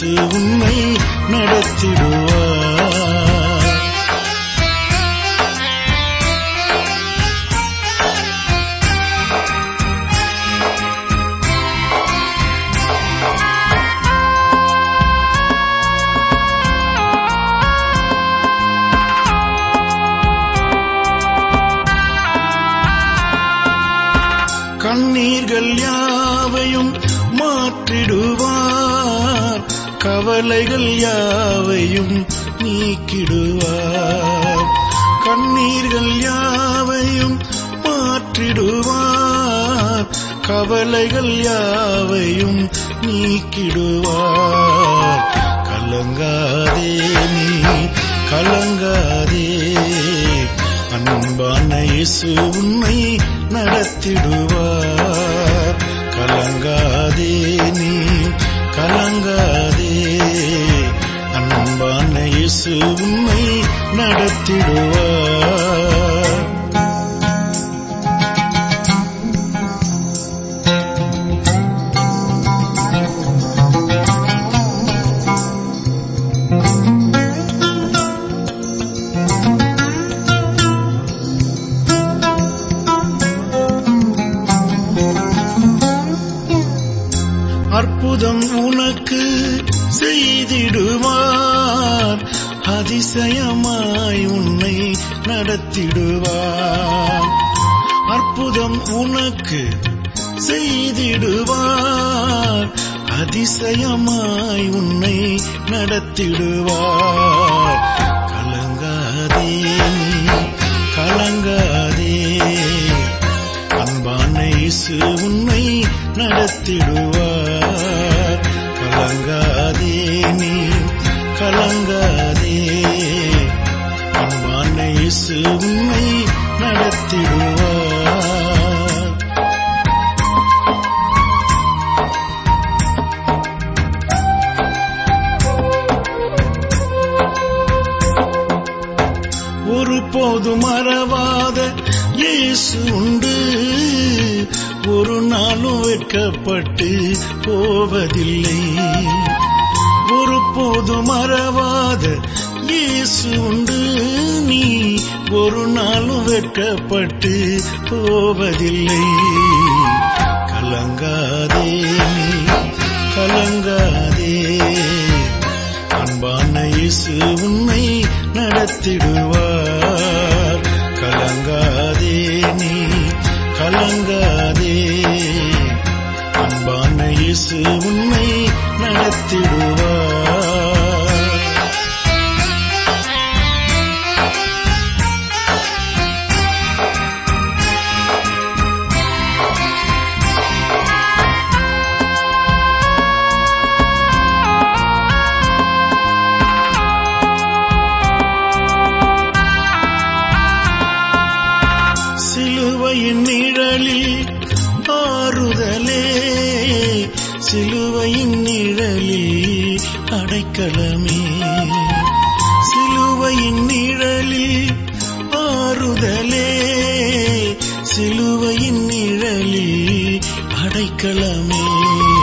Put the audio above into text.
இயேசு உன்னை நடத்திடுவார் கண்ணீர்கள் யாவையும் மாற்றிடுவார் கவலைகள் யாவையும் நீக்கிடுவார் கண்ணீர்கள் யாவையும் மாற்றிடுவார் கவலைகள் யாவையும் நீக்கிடுவார் கலங்காதே நீ கலங்காதே அன்பான இயேசு உன்னை நடத்திடுவார் கலங்காதே நீ கலங்காதே அன்பான இயேசு உன்னை நடத்திடுவார் அற்புதம் உனக்கு செய்திடுவார் அதிசயமாய் உன்னை நடத்திடுவார் அற்புதம் உனக்கு செய்திடுவார் அதிசயமாய் உன்னை நடத்திடுவார் கலங்காதே நீ கலங்காதே அன்பான இயேசு உன்னை நடத்திடுவார் கலங்காதே நீ கலங்காதே அன்பான இயேசு உன்னை நடத்திடுவார் ஒருபோது மறவாத இயேசு உண்டு ஒரு நாளும் வெட்கப்பட்டு போவதில்லை ஒருபோது மறவாத இயேசு உண்டு நீ ஒரு நாளும் வெட்கப்பட்டு போவதில்லை கலங்காதே நீ கலங்காதே அன்பான இயேசு உன்னை நடத்திடுவார் கலங்காதே நீ கலங்காதே அன்பான இயேசு உன்னை நடத்திடுவார் சிலுவையின் நிழலில் ஆறுதலே சிலுவையின் நிழலில் அடைக்கலமே சிலுவையின் நிழலில் ஆறுதலே சிலுவையின் நிழலில் அடைக்கலமே